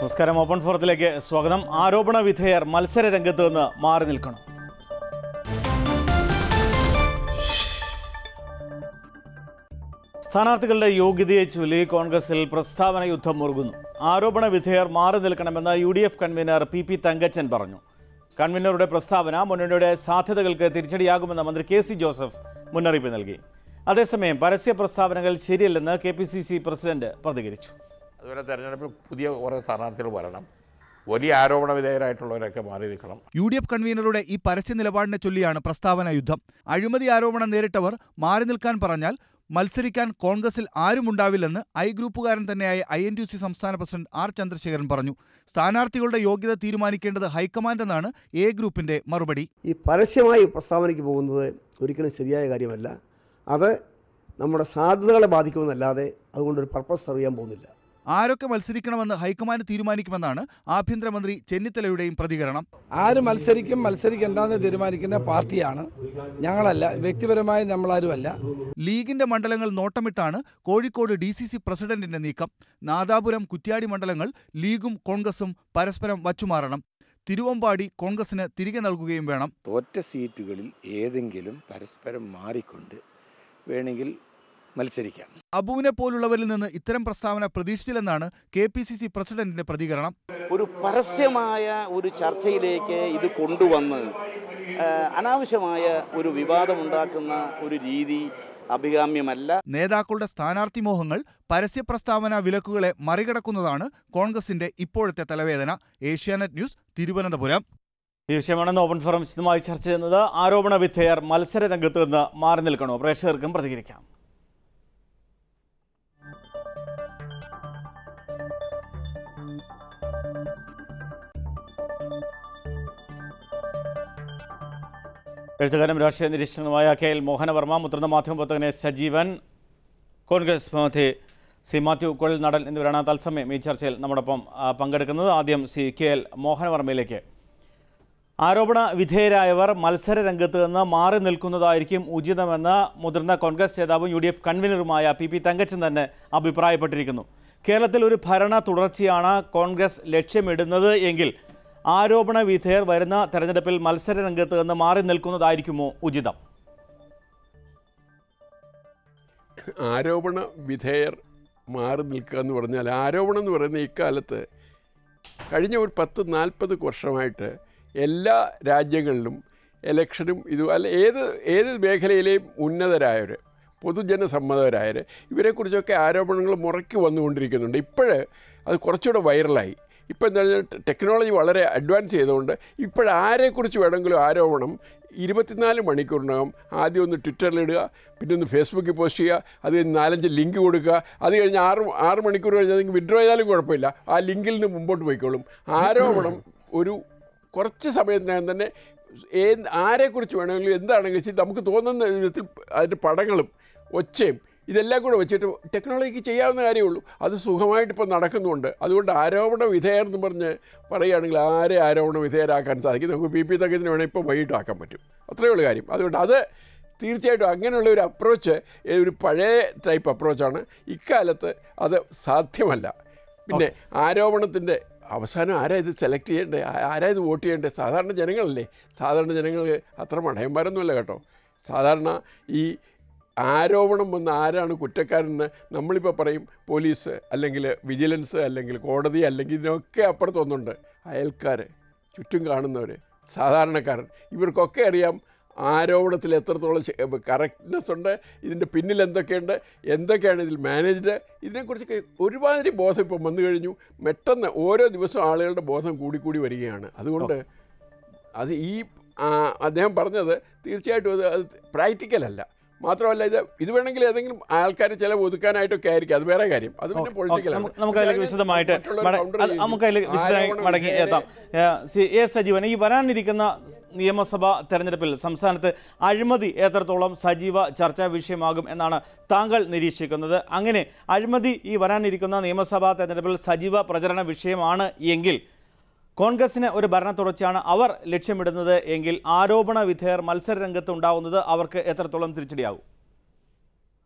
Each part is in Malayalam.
നമസ്കാരം ഓപ്പൺ ഫോറത്തിലേക്ക് സ്വാഗതം ആരോപണ വിധേയർ മത്സര രംഗത്ത് നിന്ന് മാറി നിൽക്കണം സ്ഥാനാർത്ഥികളുടെ യോഗ്യതയെ ചൊല്ലി കോൺഗ്രസിൽ പ്രസ്താവന യുദ്ധം മുറുകുന്നു ആരോപണ വിധേയർ മാറി നിൽക്കണമെന്ന് U D F convener P P Thankachan പറഞ്ഞു കൺവീനറുടെ പ്രസ്താവന മുന്നണിയുടെ സാധ്യതകൾക്ക് തിരിച്ചടിയാകുമെന്ന് മന്ത്രി കെ സി ജോസഫ് മുന്നറിയിപ്പ് നൽകി അതേസമയം പരസ്യ പ്രസ്താവനകൾ ശരിയല്ലെന്ന് K P C C president പ്രതികരിച്ചു അതുപോലെ തെരഞ്ഞെടുപ്പിൽ പുതിയ കുറേ സ്ഥാനാർത്ഥികൾ വരണം വലിയ ആരോപണ വിധേയരായിട്ടുള്ളവരൊക്കെ മാറി നിൽക്കണം യു ഡി എഫ് കൺവീനറുടെ ഈ പരസ്യ നിലപാടിനെ ചൊല്ലിയാണ് പ്രസ്താവന യുദ്ധം അഴിമതി ആരോപണം നേരിട്ടവർ മാറി നിൽക്കാൻ പറഞ്ഞാൽ മത്സരിക്കാൻ കോൺഗ്രസിൽ ആരുമുണ്ടാവില്ലെന്ന് ഐ ഗ്രൂപ്പുകാരൻ തന്നെയായ ഐ എൻ ടി സി സംസ്ഥാന പ്രസിഡന്റ് ആർ ചന്ദ്രശേഖരൻ പറഞ്ഞു സ്ഥാനാർത്ഥികളുടെ യോഗ്യത തീരുമാനിക്കേണ്ടത് ഹൈക്കമാൻഡ് എന്നാണ് എ ഗ്രൂപ്പിന്റെ മറുപടി ഈ പരസ്യമായി പ്രസ്താവനയ്ക്ക് പോകുന്നത് ഒരിക്കലും ശരിയായ കാര്യമല്ല അത് നമ്മുടെ സാധ്യതകളെ ബാധിക്കുമെന്നല്ലാതെ അതുകൊണ്ടൊരു പർപ്പസ് അറിയാൻ പോകുന്നില്ല ആരൊക്കെ മത്സരിക്കണമെന്ന് ഹൈക്കമാൻഡ് തീരുമാനിക്കുമെന്നാണ് ആഭ്യന്തരമന്ത്രി ചെന്നിത്തലയുടെയും പ്രതികരണം ആര് മത്സരിക്കും മത്സരിക്കണ്ടെന്ന് തീരുമാനിക്കുന്ന പാർട്ടിയാണ് ഞങ്ങളല്ല വ്യക്തിപരമായി നമ്മളാരുമല്ല ലീഗിന്റെ മണ്ഡലങ്ങൾ നോട്ടമിട്ടാണ് കോഴിക്കോട് ഡി സി സി പ്രസിഡന്റിന്റെ നീക്കം നാദാപുരം കുറ്റ്യാടി മണ്ഡലങ്ങൾ ലീഗും കോൺഗ്രസും പരസ്പരം വച്ചുമാറണം തിരുവമ്പാടി കോൺഗ്രസിന് തിരികെ നൽകുകയും വേണം തോറ്റ സീറ്റുകളിൽ ഏതെങ്കിലും പരസ്പരം മാറിക്കൊണ്ട് വേണമെങ്കിൽ മത്സരിക്കാം അബുവിനെ പോലുള്ളവരിൽ നിന്ന് ഇത്തരം പ്രസ്താവന പ്രതീക്ഷിച്ചില്ലെന്നാണ് കെ പി സി സി പ്രസിഡന്റിന്റെ പ്രതികരണം ഒരു പരസ്യമായ ഒരു ചർച്ചയിലേക്ക് ഇത് കൊണ്ടുവന്ന് ആ, അനാവശ്യമായ ഒരു വിവാദമുണ്ടാക്കുന്ന ഒരു രീതി അഭികാമ്യമല്ല നേതാക്കളുടെ സ്ഥാനാർത്ഥി മോഹങ്ങൾ പരസ്യ പ്രസ്താവന വിലക്കുകളെ മറികടക്കുന്നതാണ് കോൺഗ്രസിന്റെ ഇപ്പോഴത്തെ തലവേദന ഏഷ്യാനെറ്റ് ന്യൂസ് തിരുവനന്തപുരം ഈ വിഷയമാണെന്ന് ഓപ്പൺ ഫോറം വിശദമായി ചർച്ച ചെയ്യുന്നത് ആരോപണ വിധേയർ മത്സര രംഗത്ത് നിന്ന് മാറി നിൽക്കണോ പ്രേക്ഷകർക്കും പ്രതികരിക്കാം എഴുത്തുകാരനും രാഷ്ട്രീയ നിരീക്ഷകനുമായ കെ എൽ മോഹനവർമ്മ മുതിർന്ന മാധ്യമപ്രവർത്തകനെ സജീവൻ കോൺഗ്രസ് പ്രതിനിധി സി മാത്യു കൊഴിൽ നടൻ എന്നിവരാണ് തത്സമയം ഈ ചർച്ചയിൽ നമ്മോടൊപ്പം ആ, പങ്കെടുക്കുന്നത് ആദ്യം സി കെ എൽ മോഹനവർമ്മയിലേക്ക് ആരോപണ വിധേയരായവർ മത്സര രംഗത്ത് നിന്ന് മാറി നിൽക്കുന്നതായിരിക്കും ഉചിതമെന്ന് മുതിർന്ന കോൺഗ്രസ് നേതാവും യു ഡി എഫ് കൺവീനറുമായ പി പി തങ്കച്ചൻ തന്നെ അഭിപ്രായപ്പെട്ടിരിക്കുന്നു കേരളത്തിൽ ഒരു ഭരണ തുടർച്ചയാണ് കോൺഗ്രസ് ലക്ഷ്യമിടുന്നത് എങ്കിൽ ആരോപണ വിധേയർ വരുന്ന തെരഞ്ഞെടുപ്പിൽ മത്സര രംഗത്ത് നിന്ന് മാറി നിൽക്കുന്നതായിരിക്കുമോ ഉചിതം ആരോപണ വിധേയർ മാറി നിൽക്കുക എന്ന് പറഞ്ഞാൽ ആരോപണം എന്ന് പറയുന്ന ഇക്കാലത്ത് കഴിഞ്ഞ ഒരു പത്ത് നാൽപ്പത് വർഷമായിട്ട് എല്ലാ രാജ്യങ്ങളിലും ഇലക്ഷനും ഇതും അല്ല ഏത് ഏത് മേഖലയിലെയും ഉന്നതരായവർ പൊതുജനസമ്മതരായവർ ഇവരെക്കുറിച്ചൊക്കെ ആരോപണങ്ങൾ മുറയ്ക്ക് വന്നുകൊണ്ടിരിക്കുന്നുണ്ട് ഇപ്പോഴ് അത് കുറച്ചുകൂടെ വൈറലായി ഇപ്പോൾ എന്താ വെച്ചാൽ ടെക്നോളജി വളരെ അഡ്വാൻസ് ചെയ്തുകൊണ്ട് ഇപ്പോഴാരെക്കുറിച്ച് വേണമെങ്കിലും ആരോപണം ഇരുപത്തിനാല് മണിക്കൂറിനകം ആദ്യം ഒന്ന് ട്വിറ്ററിലിടുക പിന്നെ ഒന്ന് ഫേസ്ബുക്കിൽ പോസ്റ്റ് ചെയ്യുക അത് കഴിഞ്ഞ് നാലഞ്ച് ലിങ്ക് കൊടുക്കുക അത് കഴിഞ്ഞ് ആറ് ആറ് മണിക്കൂർ കഴിഞ്ഞ് നിങ്ങൾക്ക് വിഡ്രോ ചെയ്താലും കുഴപ്പമില്ല ആ ലിങ്കിൽ നിന്ന് മുമ്പോട്ട് പോയിക്കോളും ആരോപണം ഒരു കുറച്ച് സമയത്തിനകം തന്നെ ഏത് ആരെക്കുറിച്ച് വേണമെങ്കിലും എന്താണെങ്കിലും ശരി നമുക്ക് തോന്നുന്ന വിധത്തിൽ അതിൻ്റെ പടങ്ങളും ഒച്ചയും ഇതെല്ലാം കൂടെ വെച്ചിട്ട് ടെക്നോളജിക്ക് ചെയ്യാവുന്ന കാര്യമുള്ളൂ അത് സുഖമായിട്ട് ഇപ്പോൾ നടക്കുന്നുണ്ട് അതുകൊണ്ട് ആരോപണ വിധേയർ എന്ന് പറഞ്ഞ് പറയുകയാണെങ്കിൽ ആരെ ആരോപണ വിധേയരാക്കാൻ സാധിക്കും നമുക്ക് പി പി തക്കത്തിന് വേണമെങ്കിൽ ഇപ്പോൾ വൈകിട്ടാക്കാൻ പറ്റും അത്രയേ ഉള്ളൂ കാര്യം അതുകൊണ്ട് അത് തീർച്ചയായിട്ടും അങ്ങനെയുള്ള ഒരു അപ്രോച്ച് ഒരു പഴയ ടൈപ്പ് അപ്രോച്ചാണ് ഇക്കാലത്ത് അത് സാധ്യമല്ല പിന്നെ ആരോപണത്തിൻ്റെ അവസാനം ആരാ ഇത് സെലക്ട് ചെയ്യേണ്ടത് ആ- ആരാ ഇത് വോട്ട് ചെയ്യേണ്ടത് സാധാരണ ജനങ്ങളല്ലേ സാധാരണ ജനങ്ങൾക്ക് അത്ര മടയന്മാരൊന്നുമല്ല കേട്ടോ സാധാരണ ഈ ആരോപണം വന്ന് ആരാണ് കുറ്റക്കാരെന്ന് നമ്മളിപ്പോൾ പറയും പോലീസ് അല്ലെങ്കിൽ വിജിലൻസ് അല്ലെങ്കിൽ കോടതി അല്ലെങ്കിൽ ഇതിനൊക്കെ അപ്പുറത്തൊന്നുണ്ട് അയൽക്കാർ ചുറ്റും കാണുന്നവർ സാധാരണക്കാരൻ ഇവർക്കൊക്കെ അറിയാം ആരോപണത്തിൽ എത്രത്തോളം കറക്റ്റ്നെസ് ഉണ്ട് ഇതിൻ്റെ പിന്നിൽ എന്തൊക്കെയുണ്ട് എന്തൊക്കെയാണ് ഇതിൽ മാനേജ്ഡ് ഇതിനെക്കുറിച്ചൊക്കെ ഒരുമാതിരി ബോധം ഇപ്പം വന്നു കഴിഞ്ഞു പെട്ടെന്ന് ഓരോ ദിവസവും ആളുകളുടെ ബോധം കൂടിക്കൂടി വരികയാണ് അതുകൊണ്ട് അത് ഈ ആ, അദ്ദേഹം പറഞ്ഞത് തീർച്ചയായിട്ടും അത് അത് പ്രാക്ടിക്കലല്ല മാത്രമല്ല ഇത് ഇത് വേണമെങ്കിൽ ഏതെങ്കിലും ആൾക്കാർ ചില ഒതുക്കാനായിട്ടൊക്കെ ആയിരിക്കും അത് വേറെ കാര്യം അത് പിന്നെ ഓക്കെ, പൊളിറ്റിക്കലാണ് നമുക്ക് നമുക്ക് അതിലേക്ക് വിശദമായിട്ട് മറ്റുള്ളവർ മട- counter അത് ചെയ്യും. നമുക്ക് അതിലേക്ക് വിശദമായി ആരോപണം മടങ്ങി വിധേയരെ- എത്താം ഏ, സി- എ സജീവൻ ഈ വരാനിരിക്കുന്ന നിയമസഭാ തെരഞ്ഞെടുപ്പിൽ സംസ്ഥാനത്ത് അഴിമതി എത്രത്തോളം സജീവ ചർച്ചാ വിഷയമാകും എന്നാണ് താങ്കൾ നിരീക്ഷിക്കുന്നത് അങ്ങനെ അഴിമതി ഈ വരാനിരിക്കുന്ന നിയമസഭാ തെരഞ്ഞെടുപ്പിൽ സജീവ പ്രചരണ വിഷയമാണ് എങ്കിൽ കോൺഗ്രസിന് ഒരു ഭരണ തുടർച്ചയാണ് അവർ ലക്ഷ്യമിടുന്നത് എങ്കിൽ ആരോപണ വിധേയർ മത്സര രംഗത്ത് ഉണ്ടാവുന്നത് അവർക്ക് എത്രത്തോളം തിരിച്ചടിയാകും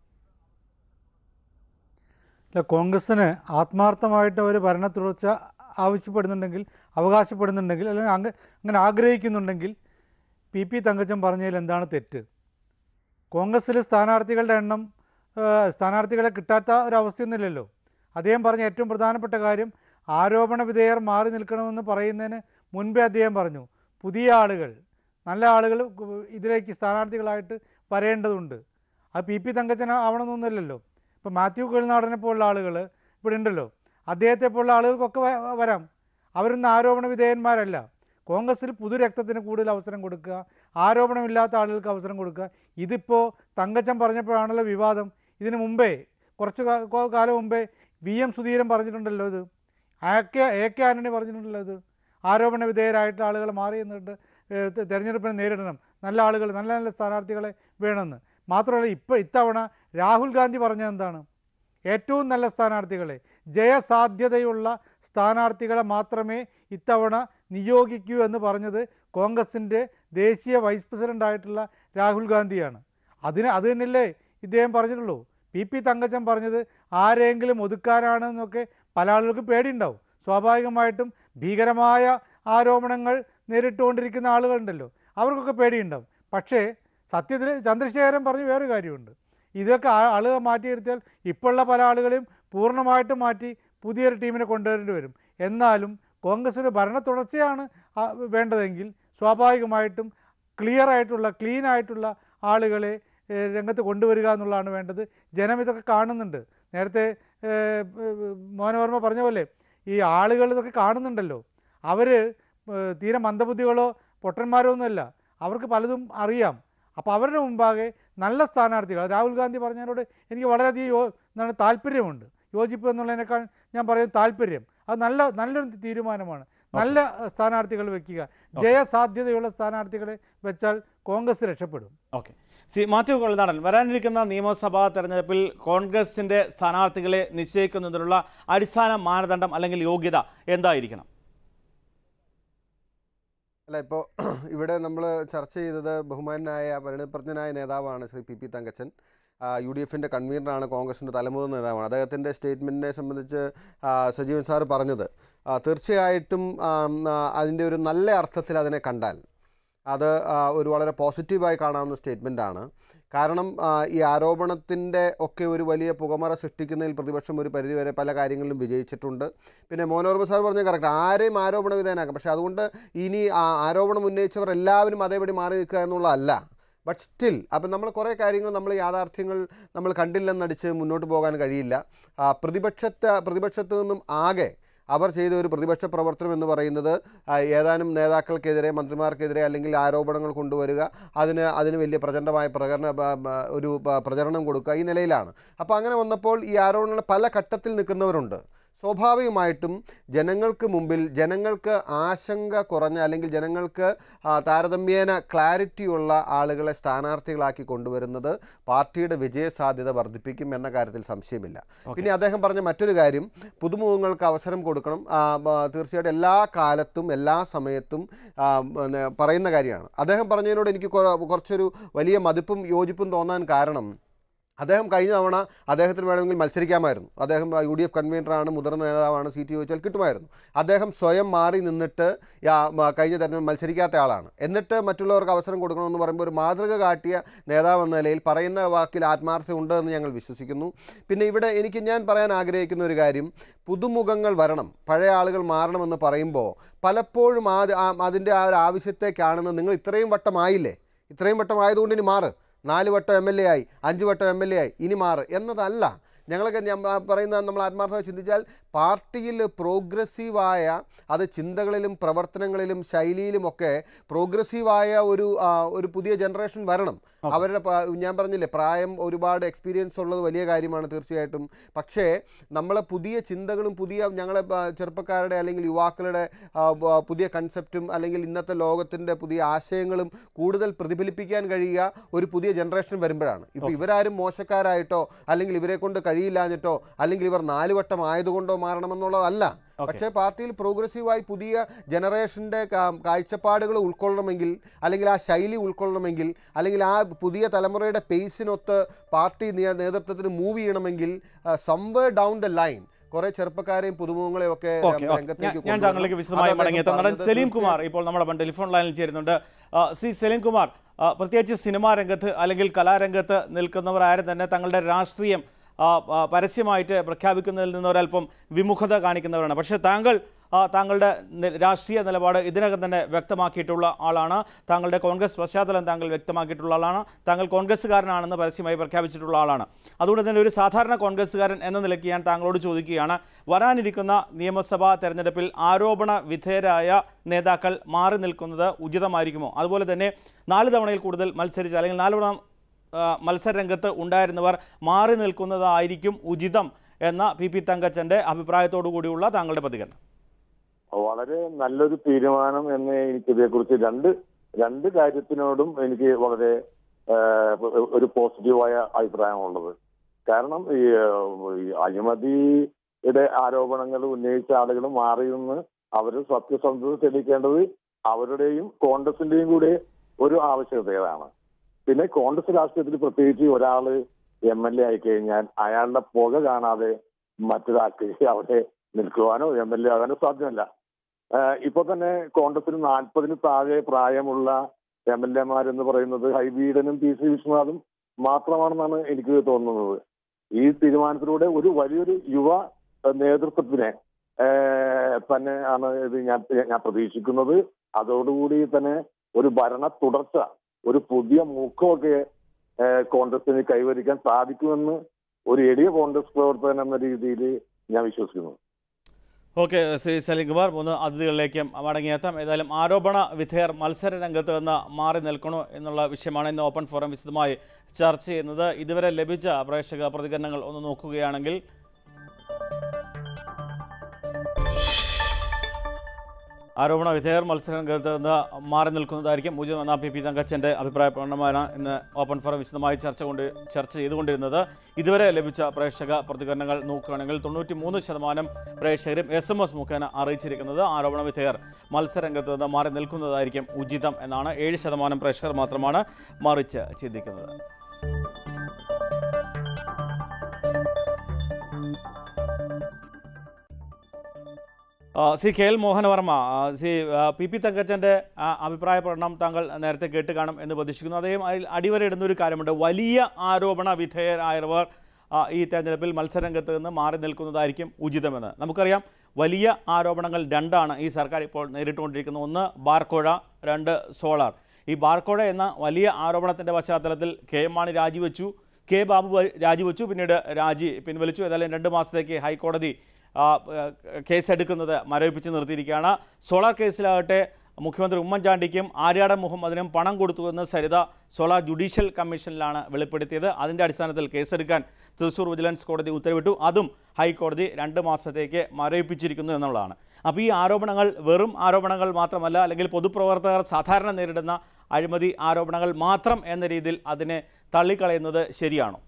അല്ല കോൺഗ്രസ്സിന് ആത്മാർത്ഥമായിട്ട് ഒരു ഭരണ തുടർച്ച ആവശ്യപ്പെടുന്നുണ്ടെങ്കിൽ അവകാശപ്പെടുന്നുണ്ടെങ്കിൽ അല്ലെങ്കിൽ അങ്ങ് അങ്ങനെ ആഗ്രഹിക്കുന്നുണ്ടെങ്കിൽ പി പി തങ്കച്ചൻ പറഞ്ഞതിൽ എന്താണ് തെറ്റ് കോൺഗ്രസ്സിൽ സ്ഥാനാർത്ഥികളുടെ എണ്ണം ആ, സ്ഥാനാർത്ഥികളെ കിട്ടാത്ത ഒരവസ്ഥയൊന്നുമില്ലല്ലോ അദ്ദേഹം പറഞ്ഞ ഏറ്റവും പ്രധാനപ്പെട്ട കാര്യം ആരോപണ വിധേയർ മാറി നിൽക്കണമെന്ന് പറയുന്നതിന് മുൻപേ അദ്ദേഹം പറഞ്ഞു പുതിയ ആളുകൾ നല്ല ആളുകൾ ഇതിലേക്ക് സ്ഥാനാർത്ഥികളായിട്ട് വരേണ്ടതുണ്ട് അത് പി പി തങ്കച്ചൻ ആവണമെന്നൊന്നുമില്ലല്ലോ ഇപ്പോൾ മാത്യു കുഴൽനാടനെ പോലുള്ള ആളുകൾ ഇവിടെ ഉണ്ടല്ലോ അദ്ദേഹത്തെ പോലുള്ള ആളുകൾക്കൊക്കെ വ- വരാം അവരൊന്നും ആരോപണ വിധേയന്മാരല്ല കോൺഗ്രസ്സിൽ പുതുരക്തത്തിന് കൂടുതൽ അവസരം കൊടുക്കുക ആരോപണമില്ലാത്ത ആളുകൾക്ക് അവസരം കൊടുക്കുക ഇതിപ്പോൾ തങ്കച്ചൻ പറഞ്ഞപ്പോഴാണല്ലോ വിവാദം ഇതിന് മുമ്പേ കുറച്ച് കാ- കൊ- കാലം മുമ്പേ വി എം സുധീരൻ പറഞ്ഞിട്ടുണ്ടല്ലോ ഇത് A K A K Antony പറഞ്ഞിട്ടുണ്ടല്ലോ ഇത് ആരോപണ വിധേയരായിട്ട് ആളുകൾ മാറി നിന്നിട്ട് ഏഹ്, തെ- തെരഞ്ഞെടുപ്പിനെ നേരിടണം നല്ല ആളുകൾ നല്ല നല്ല സ്ഥാനാർത്ഥികളെ വേണമെന്ന് മാത്രമല്ല ഇപ്പോൾ ഇത്തവണ രാഹുൽ ഗാന്ധി പറഞ്ഞത് എന്താണ് ഏറ്റവും നല്ല സ്ഥാനാർത്ഥികളെ ജയസാധ്യതയുള്ള സ്ഥാനാർത്ഥികളെ മാത്രമേ ഇത്തവണ നിയോഗിക്കൂ എന്ന് പറഞ്ഞത് കോൺഗ്രസിൻ്റെ ദേശീയ വൈസ് പ്രസിഡൻ്റ് ആയിട്ടുള്ള രാഹുൽ ഗാന്ധിയാണ് അതിന് അത് തന്നെയല്ലേ ഇദ്ദേഹം പറഞ്ഞിട്ടുള്ളൂ പി പി തങ്കച്ചൻ പറഞ്ഞത് ആരെങ്കിലും ഒതുക്കാനാണെന്നൊക്കെ പല ആളുകൾക്ക് പേടിയുണ്ടാവും സ്വാഭാവികമായിട്ടും ഭീകരമായ ആരോപണങ്ങൾ നേരിട്ടുകൊണ്ടിരിക്കുന്ന ആളുകളുണ്ടല്ലോ അവർക്കൊക്കെ പേടിയുണ്ടാവും പക്ഷേ സത്യത്തിൽ ചന്ദ്രശേഖരൻ പറഞ്ഞ വേറൊരു കാര്യമുണ്ട് ഇതൊക്കെ ആ- ആളുകൾ മാറ്റിയെടുത്താൽ ഇപ്പോഴുള്ള പല ആളുകളെയും പൂർണ്ണമായിട്ടും മാറ്റി പുതിയൊരു ടീമിനെ കൊണ്ടുവരേണ്ടി വരും എന്നാലും കോൺഗ്രസ്സിന് ഭരണ തുടർച്ചയാണ് ആ, വേണ്ടതെങ്കിൽ സ്വാഭാവികമായിട്ടും ക്ലിയർ ആയിട്ടുള്ള ക്ലീൻ ആയിട്ടുള്ള ആളുകളെ ഏഹ്, രംഗത്ത് കൊണ്ടുവരിക എന്നുള്ളതാണ് വേണ്ടത് ജനം ഇതൊക്കെ കാണുന്നുണ്ട് നേരത്തെ ഏഹ്, ഏഹ്, മോഹനവർമ്മ പറഞ്ഞ പോലെ ഈ ആളുകൾ ഇതൊക്കെ കാണുന്നുണ്ടല്ലോ അവർ തീരെ മന്ദബുദ്ധികളോ പൊട്ടന്മാരോ ഒന്നുമല്ല അവർക്ക് പലതും അറിയാം അപ്പോൾ അവരുടെ മുമ്പാകെ നല്ല സ്ഥാനാർത്ഥികൾ രാഹുൽ ഗാന്ധി പറഞ്ഞതിനോട് എനിക്ക് വളരെയധികം യോ എന്താണ് താല്പര്യമുണ്ട് യോജിപ്പ് എന്നുള്ളതിനേക്കാൾ ഞാൻ പറയുന്നത് താല്പര്യം അത് നല്ല നല്ലൊരു തീരുമാനമാണ് നല്ല അഹ്, സ്ഥാനാർത്ഥികൾ വെക്കുക ജയസാധ്യതയുള്ള സ്ഥാനാർത്ഥികളെ വെച്ചാൽ കോൺഗ്രസ് രക്ഷപ്പെടും ഓക്കെ സി മാത്യു കൊള്ളനാടൻ വരാനിരിക്കുന്ന നിയമസഭാ തെരഞ്ഞെടുപ്പിൽ കോൺഗ്രസിന്റെ സ്ഥാനാർത്ഥികളെ നിശ്ചയിക്കുന്നതിനുള്ള അടിസ്ഥാന മാനദണ്ഡം അല്ലെങ്കിൽ യോഗ്യത എന്തായിരിക്കണം അല്ല ഇപ്പോൾ ഇവിടെ നമ്മൾ ചർച്ച ചെയ്തത് ബഹുമാനായ പരിണിതപ്രജ്ഞനായ നേതാവാണ് Shri P P Thankachan U D എഫിൻ്റെ കൺവീനറാണ് കോൺഗ്രസിൻ്റെ തലമുതിർന്ന നേതാവാണ് അദ്ദേഹത്തിൻ്റെ സ്റ്റേറ്റ്മെൻറ്റിനെ സംബന്ധിച്ച് ആ, സജീവൻ സാർ പറഞ്ഞത് ആ, തീർച്ചയായിട്ടും ആം, ആ, അതിൻ്റെ ഒരു നല്ല അർത്ഥത്തിൽ അതിനെ കണ്ടാൽ അത് ആ, ഒരു വളരെ പോസിറ്റീവായി കാണാവുന്ന സ്റ്റേറ്റ്മെൻറ്റാണ് കാരണം ആ, ഈ ആരോപണത്തിൻ്റെ ഒക്കെ ഒരു വലിയ പുകമറ സൃഷ്ടിക്കുന്നതിൽ പ്രതിപക്ഷം ഒരു പരിധിവരെ പല കാര്യങ്ങളിലും വിജയിച്ചിട്ടുണ്ട് പിന്നെ മോനോർമ സാർ പറഞ്ഞ കറക്റ്റ് ആരെയും ആരോപണ വിധേയനാക്കാം പക്ഷേ അതുകൊണ്ട് ഇനി ആ ആരോപണം ഉന്നയിച്ചവർ എല്ലാവരും അതേപടി മാറി നിൽക്കുക എന്നുള്ളതല്ല ബട്ട് സ്റ്റിൽ അപ്പം നമ്മൾ കുറേ കാര്യങ്ങൾ നമ്മൾ യാഥാർത്ഥ്യങ്ങൾ നമ്മൾ കണ്ടില്ലെന്നടിച്ച് മുന്നോട്ട് പോകാൻ കഴിയില്ല ആ, പ്രതിപക്ഷത്തെ പ്രതിപക്ഷത്തു നിന്നും ആകെ അവർ ചെയ്ത ഒരു പ്രതിപക്ഷ പ്രവർത്തനം എന്ന് പറയുന്നത് ആ, ഏതാനും നേതാക്കൾക്കെതിരെ മന്ത്രിമാർക്കെതിരെ അല്ലെങ്കിൽ ആരോപണങ്ങൾ കൊണ്ടുവരിക അതിന് അതിന് വലിയ പ്രചണ്ഡമായ പ്രകടന ബ- ബ- ഒരു പ- പ്രചരണം കൊടുക്കുക ഈ നിലയിലാണ് അപ്പോൾ അങ്ങനെ വന്നപ്പോൾ ഈ ആരോപണങ്ങൾ പല ഘട്ടത്തിൽ നിൽക്കുന്നവരുണ്ട് സ്വാഭാവികമായിട്ടും ജനങ്ങൾക്ക് മുമ്പിൽ ജനങ്ങൾക്ക് ആശങ്ക കുറഞ്ഞ അല്ലെങ്കിൽ ജനങ്ങൾക്ക് ആ, താരതമ്യേന ക്ലാരിറ്റിയുള്ള ആളുകളെ സ്ഥാനാർത്ഥികളാക്കി കൊണ്ടുവരുന്നത് പാർട്ടിയുടെ വിജയസാധ്യത വർദ്ധിപ്പിക്കും എന്ന കാര്യത്തിൽ സംശയമില്ല പിന്നെ അദ്ദേഹം പറഞ്ഞ മറ്റൊരു കാര്യം പുതുമുഖങ്ങൾക്ക് അവസരം കൊടുക്കണം ആ, ബ- തീർച്ചയായിട്ടും എല്ലാ കാലത്തും എല്ലാ സമയത്തും ആ, പിന്നെ പറയുന്ന കാര്യമാണ് അദ്ദേഹം പറഞ്ഞതിനോട് എനിക്ക് കുറ- കുറച്ചൊരു വലിയ മതിപ്പും യോജിപ്പും തോന്നാൻ കാരണം അദ്ദേഹം കഴിഞ്ഞ തവണ അദ്ദേഹത്തിന് വേണമെങ്കിൽ മത്സരിക്കാമായിരുന്നു അദ്ദേഹം യു ഡി എഫ് കൺവീനറാണ് മുതിർന്ന നേതാവാണ് സീറ്റ് ചോദിച്ചാൽ കിട്ടുമായിരുന്നു അദ്ദേഹം സ്വയം മാറി നിന്നിട്ട് യാ- മ- കഴിഞ്ഞ തെരഞ്ഞെടുപ്പ് മത്സരിക്കാത്ത ആളാണ് എന്നിട്ട് മറ്റുള്ളവർക്ക് അവസരം കൊടുക്കണമെന്ന് പറയുമ്പോൾ ഒരു മാതൃക കാട്ടിയ നേതാവ് എന്ന നിലയിൽ പറയുന്ന വാക്കിൽ ആത്മാർത്ഥത ഉണ്ടെന്ന് ഞങ്ങൾ വിശ്വസിക്കുന്നു പിന്നെ ഇവിടെ എനിക്ക് ഞാൻ പറയാൻ ആഗ്രഹിക്കുന്ന ഒരു കാര്യം പുതുമുഖങ്ങൾ വരണം പഴയ ആളുകൾ മാറണമെന്ന് പറയുമ്പോൾ പലപ്പോഴും ആ ആ- അതിൻ്റെ ആ ഒരു ആവശ്യത്തെ കാണുന്നത് നിങ്ങൾ ഇത്രയും വട്ടമായില്ലേ ഇത്രയും വട്ടം ആയതുകൊണ്ട് ഇനി മാറ് നാല് വട്ടം എം എൽ എ ആയി അഞ്ച് വട്ടം എം എൽ എ ആയി ഇനി മാറ് എന്നതല്ല ഞങ്ങളൊക്കെ ഞാൻ ആ പറയുന്ന നമ്മൾ ആത്മാർത്ഥമായി ചിന്തിച്ചാൽ പാർട്ടിയിൽ പ്രോഗ്രസീവായ അത് ചിന്തകളിലും പ്രവർത്തനങ്ങളിലും ശൈലിയിലുമൊക്കെ പ്രോഗ്രസീവായ ഒരു ആ, ഒരു പുതിയ ജനറേഷൻ വരണം അവരുടെ പ- ഞാൻ പറഞ്ഞില്ലേ പ്രായം ഒരുപാട് എക്സ്പീരിയൻസ് ഉള്ളത് വലിയ കാര്യമാണ് തീർച്ചയായിട്ടും പക്ഷേ നമ്മളെ പുതിയ ചിന്തകളും പുതിയ ഞങ്ങളെ പ- ചെറുപ്പക്കാരുടെ അല്ലെങ്കിൽ യുവാക്കളുടെ ആ, ബ- പുതിയ കൺസെപ്റ്റും അല്ലെങ്കിൽ ഇന്നത്തെ ലോകത്തിൻ്റെ പുതിയ ആശയങ്ങളും കൂടുതൽ പ്രതിഫലിപ്പിക്കാൻ കഴിയുക ഒരു പുതിയ ജനറേഷൻ വരുമ്പോഴാണ് ഇപ്പോൾ ഇവരാരും മോശക്കാരായിട്ടോ അല്ലെങ്കിൽ ഇവരെ കൊണ്ട് കഴിയില്ലാഞ്ഞിട്ടോ അല്ലെങ്കിൽ ഇവർ നാല് വട്ടം ആയതുകൊണ്ടോ മാറണമെന്നുള്ളതല്ല പക്ഷേ പാർട്ടിയിൽ പ്രോഗ്രസീവായി പുതിയ ജനറേഷൻ്റെ കാഴ്ചപ്പാടുകൾ ഉൾക്കൊള്ളണമെങ്കിൽ അല്ലെങ്കിൽ ആ ശൈലി ഉൾക്കൊള്ളണമെങ്കിൽ അല്ലെങ്കിൽ ആ പുതിയ തലമുറയുടെ പേസിനൊത്ത് പാർട്ടി നിയ- നേതൃത്വത്തിന് മൂവ് ചെയ്യണമെങ്കിൽ സംവേ ഡൗൺ ദ ലൈൻ കുറെ ചെറുപ്പക്കാരെയും പുതുമുഖങ്ങളെയും ഒക്കെ ഓക്കെ ഓക്കെ. ഞാൻ ഞാൻ താങ്കളിലേക്ക് വിശദമായി മടങ്ങിയെത്താം നടൻ സലീം കുമാർ ഇപ്പോൾ നമ്മുടെ ടെലിഫോൺ ലൈനിൽ ചേരുന്നുണ്ട് ആ, ശ്രീ സലീം കുമാർ ആ, പ്രത്യേകിച്ച് സിനിമാ രംഗത്ത് അല്ലെങ്കിൽ കലാരംഗത്ത് നിൽക്കുന്നവർ ആരും തന്നെ തങ്ങളുടെ രാഷ്ട്രീയം ആ, ആ, പരസ്യമായിട്ട് പ്രഖ്യാപിക്കുന്നതിൽ നിന്ന് ഒരല്പം വിമുഖത കാണിക്കുന്നവരാണ് പക്ഷേ താങ്കൾ ആ, താങ്കളുടെ നി- രാഷ്ട്രീയ നിലപാട് ഇതിനകം തന്നെ വ്യക്തമാക്കിയിട്ടുള്ള ആളാണ് താങ്കളുടെ കോൺഗ്രസ് പശ്ചാത്തലം താങ്കൾ വ്യക്തമാക്കിയിട്ടുള്ള ആളാണ് താങ്കൾ കോൺഗ്രസ്സുകാരനാണെന്ന് പരസ്യമായി പ്രഖ്യാപിച്ചിട്ടുള്ള ആളാണ് അതുകൊണ്ട് തന്നെ ഒരു സാധാരണ കോൺഗ്രസ്സുകാരൻ എന്ന നിലയ്ക്ക് ഞാൻ താങ്കളോട് ചോദിക്കുകയാണ് വരാനിരിക്കുന്ന നിയമസഭാ തെരഞ്ഞെടുപ്പിൽ ആരോപണ വിധേയരായ നേതാക്കൾ മാറി നിൽക്കുന്നത് ഉചിതമായിരിക്കുമോ അതുപോലെ തന്നെ നാല് തവണയിൽ കൂടുതൽ മത്സരിച്ച അല്ലെങ്കിൽ നാല് തവണ ആ, മത്സരരംഗത്ത് ഉണ്ടായിരുന്നവർ മാറി നിൽക്കുന്നതായിരിക്കും ഉചിതം എന്ന പി പി തങ്കച്ചൻ്റെ അഭിപ്രായത്തോടു കൂടിയുള്ള താങ്കളുടെ പ്രതികരണം വളരെ നല്ലൊരു തീരുമാനം എന്ന് എനിക്ക് ഇതേക്കുറിച്ച് രണ്ട് രണ്ട് കാര്യത്തിനോടും എനിക്ക് വളരെ ഏഹ്, ഒരു പോസിറ്റീവായ അഭിപ്രായമുള്ളത് കാരണം ഈ ഏഹ്, ഈ അഴിമതിയുടെ ആരോപണങ്ങൾ ഉന്നയിച്ച ആളുകൾ മാറിയെന്ന് അവർ സത്യസന്ധത തെളിയിക്കേണ്ടത് അവരുടെയും കോൺഗ്രസിന്റെയും കൂടെ ഒരു ആവശ്യകതയാണ് പിന്നെ കോൺഗ്രസ് രാഷ്ട്രീയത്തിൽ പ്രത്യേകിച്ച് ഒരാള് എം എൽ എ ആയി കഴിഞ്ഞാൽ അയാളുടെ പുക കാണാതെ മറ്റൊരാൾക്ക് അവിടെ നിൽക്കുവാനോ എം എൽ എ ആകാനോ സാധ്യമല്ല ആഹ് ഇപ്പൊ തന്നെ കോൺഗ്രസിന് നാൽപ്പതിന് താഴെ പ്രായമുള്ള എം എൽ എമാരെന്ന് പറയുന്നത് ഹൈബീഡനും പി സി വിശ്വനാഥും മാത്രമാണെന്നാണ് എനിക്ക് തോന്നുന്നത് ഈ തീരുമാനത്തിലൂടെ ഒരു വലിയൊരു യുവ നേതൃത്വത്തിനെ ആഹ് തന്നെ ആണ് ഇത് ഞാൻ ഞാൻ പ്രതീക്ഷിക്കുന്നത് അതോടുകൂടി തന്നെ ഒരു ഭരണ തുടർച്ച ഒരു പുതിയ മുഖമൊക്കെ ആഹ് കോൺഗ്രസിന് കൈവരിക്കാൻ സാധിക്കുമെന്ന് ഒരു എളിയ കോൺഗ്രസ് പ്രവർത്തകൻ എന്ന രീതിയിൽ ഞാൻ വിശ്വസിക്കുന്നു ഓക്കെ ശ്രീ സലിംകുമാർ മൂന്ന് അതിഥികളിലേക്കും മടങ്ങിയെത്താം ഏതായാലും ആരോപണ വിധേയർ മത്സര രംഗത്ത് നിന്ന് മാറി നിൽക്കണോ എന്നുള്ള വിഷയമാണ് ഇന്ന് ഓപ്പൺ ഫോറം വിശദമായി ചർച്ച ചെയ്യുന്നത് ഇതുവരെ ലഭിച്ച പ്രേക്ഷക പ്രതികരണങ്ങൾ ഒന്ന് നോക്കുകയാണെങ്കിൽ ആരോപണ വിധേയർ മത്സരരംഗത്ത് നിന്ന് മാറി നിൽക്കുന്നതായിരിക്കും ഉചിതം എന്ന പി പി തങ്കച്ചൻ്റെ അഭിപ്രായ പ്രകടനമാണ് ഇന്ന് ഓപ്പൺ ഫോറം വിശദമായി ചർച്ച കൊണ്ട് ചർച്ച ചെയ്തുകൊണ്ടിരുന്നത് ഇതുവരെ ലഭിച്ച പ്രേക്ഷക പ്രതികരണങ്ങൾ നോക്കുകയാണെങ്കിൽ തൊണ്ണൂറ്റി മൂന്ന് ശതമാനം പ്രേക്ഷകരും എസ് എം എസ് മുഖേന അറിയിച്ചിരിക്കുന്നത് ആരോപണ വിധേയർ മത്സരരംഗത്ത് നിന്ന് മാറി നിൽക്കുന്നതായിരിക്കും ഉചിതം എന്നാണ് ഏഴ് ശതമാനം പ്രേക്ഷകർ മാത്രമാണ് മറിച്ച് ചിന്തിക്കുന്നത് ആ, സി കെ എൽ മോഹനവർമ്മ ആ, സി ആ, പി പി തങ്കച്ചൻ്റെ ആ, അഭിപ്രായ പ്രകടനം താങ്കൾ നേരത്തെ കേട്ട് കാണും എന്ന് പ്രതീക്ഷിക്കുന്നു അദ്ദേഹം അതിൽ അടിവരയിടുന്ന ഒരു കാര്യമുണ്ട് വലിയ ആരോപണ വിധേയരായവർ ആ, ഈ തെരഞ്ഞെടുപ്പിൽ മത്സരരംഗത്ത് നിന്ന് മാറി നിൽക്കുന്നതായിരിക്കും ഉചിതമെന്ന് നമുക്കറിയാം വലിയ ആരോപണങ്ങൾ രണ്ടാണ് ഈ സർക്കാർ ഇപ്പോൾ നേരിട്ടുകൊണ്ടിരിക്കുന്നത് ഒന്ന് ബാർക്കോഴ രണ്ട് സോളാർ ഈ ബാർക്കോഴ എന്ന വലിയ ആരോപണത്തിൻ്റെ പശ്ചാത്തലത്തിൽ കെ എം മാണി രാജിവെച്ചു കെ ബാബു വ- രാജിവെച്ചു പിന്നീട് രാജി പിൻവലിച്ചു ഏതായാലും രണ്ട് മാസത്തേക്ക് ഹൈക്കോടതി ആ, ഏഹ്, കേസെടുക്കുന്നത് മരവിപ്പിച്ച് നിർത്തിയിരിക്കുകയാണ് സോളാർ കേസിലാകട്ടെ മുഖ്യമന്ത്രി ഉമ്മൻചാണ്ടിക്കും ആര്യാടൻ മുഹമ്മദിനും പണം കൊടുത്തുവെന്ന് സരിത സോളാർ ജുഡീഷ്യൽ കമ്മീഷനിലാണ് വെളിപ്പെടുത്തിയത് അതിൻ്റെ അടിസ്ഥാനത്തിൽ കേസെടുക്കാൻ തൃശൂർ വിജിലൻസ് കോടതി ഉത്തരവിട്ടു അതും ഹൈക്കോടതി രണ്ട് മാസത്തേക്ക് മരവിപ്പിച്ചിരിക്കുന്നു എന്നുള്ളതാണ് അപ്പോൾ ഈ ആരോപണങ്ങൾ വെറും ആരോപണങ്ങൾ മാത്രമല്ല അല്ലെങ്കിൽ പൊതുപ്രവർത്തകർ സാധാരണ നേരിടുന്ന അഴിമതി ആരോപണങ്ങൾ മാത്രം എന്ന രീതിയിൽ അതിനെ തള്ളിക്കളയുന്നത് ശരിയാണോ